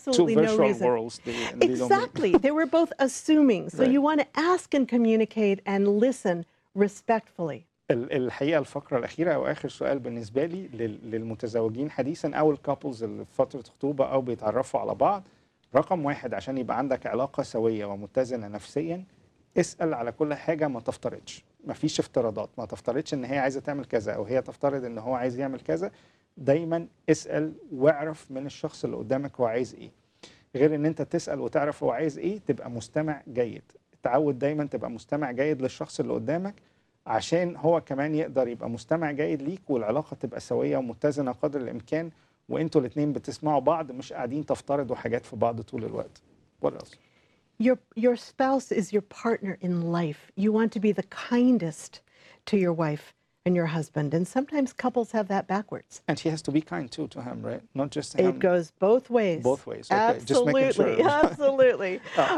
absolutely no virtual reason. worlds they, and they don't meet. Exactly. they were both assuming. So Right. you want to ask and communicate and listen respectfully. ال- الحقيقه الفقره الاخيره او اخر سؤال بالنسبه لي لل- للمتزوجين حديثا او الكابلز اللي في فتره خطوبه او بيتعرفوا على بعض رقم واحد عشان يبقى عندك علاقه سويه ومتزنه نفسيا اسال على كل حاجه ما تفترضش مفيش افتراضات ما تفترضش ان هي عايزه تعمل كذا او هي تفترض ان هو عايز يعمل كذا دايما اسال واعرف من الشخص اللي قدامك هو عايز ايه غير ان انت تسال وتعرف هو عايز ايه تبقى مستمع جيد تعود دايما تبقى مستمع جيد للشخص اللي قدامك عشان هو كمان يقدر يبقى مستمع جيد ليك والعلاقه تبقى سويه ومتزنه قدر الامكان وانتوا الاثنين بتسمعوا بعض مش قاعدين تفترضوا حاجات في بعض طول الوقت. What else? Your your spouse is your partner in life. You want to be the kindest to your wife and your husband. And sometimes couples have that backwards. And she has to be kind too to him, right? Not just him. It goes both ways. Both ways, okay, just making Absolutely. sure. Absolutely.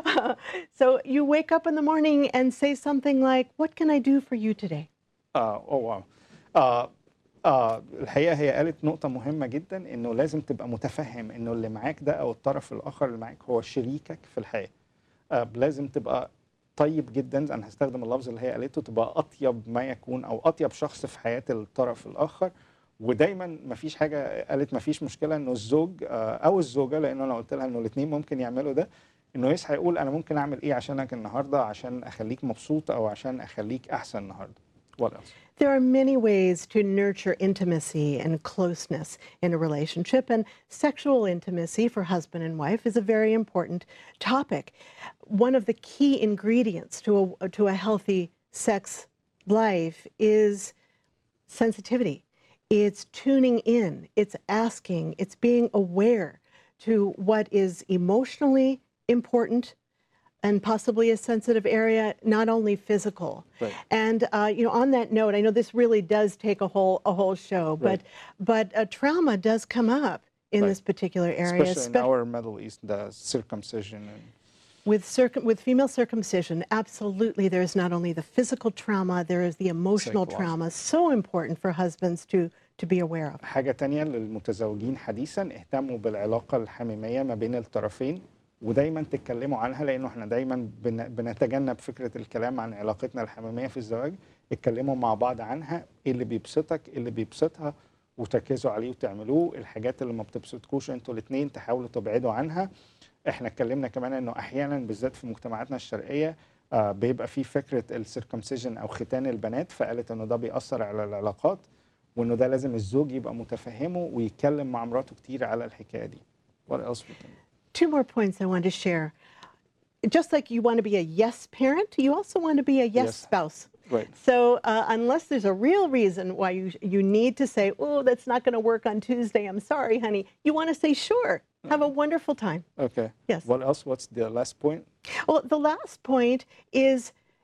so you wake up in the morning and say something like, What can I do for you today? اه اوه واو آه آه الحقيقه هي قالت نقطه مهمه جدا انه لازم تبقى متفهم انه اللي معاك ده او الطرف الاخر اللي معاك هو شريكك في الحياه آه لازم تبقى طيب جدا انا هستخدم اللفظ اللي هي قالته تبقى اطيب ما يكون او اطيب شخص في حياه الطرف الاخر ودايما مفيش حاجه قالت مفيش مشكله انه الزوج آه او الزوجه لان انا قلت لها انه الاثنين ممكن يعملوا ده انه يصحى يقول انا ممكن اعمل ايه عشانك النهارده عشان اخليك مبسوط او عشان اخليك احسن النهارده What else? There are many ways to nurture intimacy and closeness in a relationship, and sexual intimacy for husband and wife is a very important topic. One of the key ingredients to a, to a healthy sex life is sensitivity. It's tuning in, it's asking, it's being aware to what is emotionally important and possibly a sensitive area, not only physical. Right. And uh, you know, on that note, I know this really does take a whole a whole show, Right. but but uh, trauma does come up in Right. this particular area, especially in espe- our Middle East, the circumcision and with circum- with female circumcision. Absolutely, there is not only the physical trauma, there is the emotional Psychological. trauma. So important for husbands to to be aware of. حاجة تانية للمتزوجين حديثا اهتموا بالعلاقة الحميمية ما بين الطرفين ودايما تتكلموا عنها لانه احنا دايما بن- بنتجنب فكرة الكلام عن علاقتنا الحميمية في الزواج اتكلموا مع بعض عنها ايه اللي بيبسطك ايه اللي بيبسطها وتركزوا عليه وتعملوه الحاجات اللي ما بتبسطكوش انتوا الاثنين تحاولوا تبعدوا عنها احنا اتكلمنا كمان انه احيانا بالذات في مجتمعاتنا الشرقيه آه بيبقى في فكره السيركمسيجن او ختان البنات فقالت انه ده بيأثر على العلاقات وانه ده لازم الزوج يبقى متفهمه ويتكلم مع مراته كتير على الحكايه دي. What else we can Two more points I want to share. Just like you want to be a yes parent, you also want to be a yes, Yes. spouse. Right. So uh, unless there's a real reason why you you need to say, "Oh, that's not going to work on Tuesday. I'm sorry, honey," you want to say, "Sure. Have a wonderful time." Okay. Yes. What else? What's the last point? Well, the last point is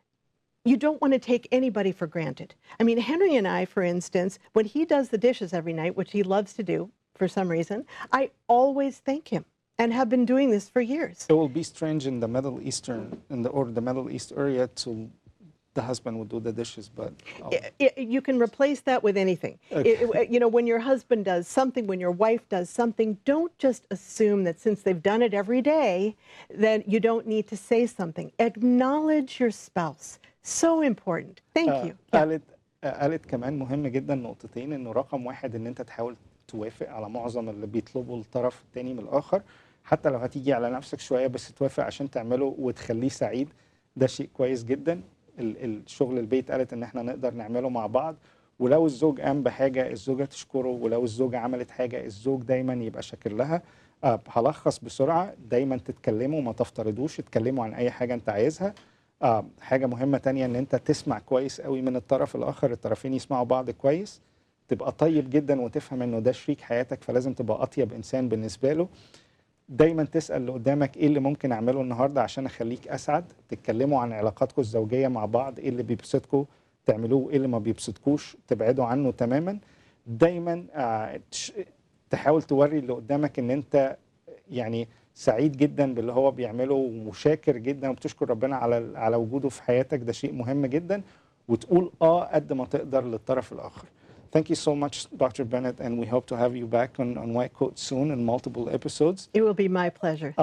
you don't want to take anybody for granted. I mean, Henry and I, for instance, when he does the dishes every night, which he loves to do for some reason, I always thank him and have been doing this for years. It will be strange in the Middle Eastern in the or the Middle East area to the husband would do the dishes, but I'll- I- I- you can replace that with anything. Okay. I- I- you know, when your husband does something, when your wife does something, don't just assume that since they've done it every day, that you don't need to say something. Acknowledge your spouse. So important. Thank آه، you. Yeah. قالت آه، قالت كمان مهم جدا نقطتين انه رقم واحد ان انت تحاول توافق على معظم اللي بيطلبه الطرف التاني من الاخر حتى لو هتيجي على نفسك شويه بس توافق عشان تعمله وتخليه سعيد ده شيء كويس جدا ال- الشغل البيت قالت ان احنا نقدر نعمله مع بعض ولو الزوج قام بحاجه الزوجه تشكره ولو الزوجه عملت حاجه الزوج دايما يبقى شاكر لها آه، هلخص بسرعه دايما تتكلموا ما تفترضوش اتكلموا عن اي حاجه انت عايزها آه حاجه مهمه تانية ان انت تسمع كويس قوي من الطرف الاخر الطرفين يسمعوا بعض كويس تبقى طيب جدا وتفهم انه ده شريك حياتك فلازم تبقى اطيب انسان بالنسبه له دايما تسال اللي قدامك ايه اللي ممكن اعمله النهارده عشان اخليك اسعد تتكلموا عن علاقاتكم الزوجيه مع بعض ايه اللي بيبسطكم تعملوه ايه اللي ما بيبسطكوش تبعدوا عنه تماما دايما آه تش- تحاول توري اللي قدامك ان انت يعني سعيد جدا باللي هو بيعمله وشاكر جدا وبتشكر ربنا على على وجوده في حياتك ده شيء مهم جدا وتقول اه قد ما تقدر للطرف الاخر Thank you so much, Dr. Bennett, and we hope to have you back on, on White Coat soon in multiple episodes. It will be my pleasure.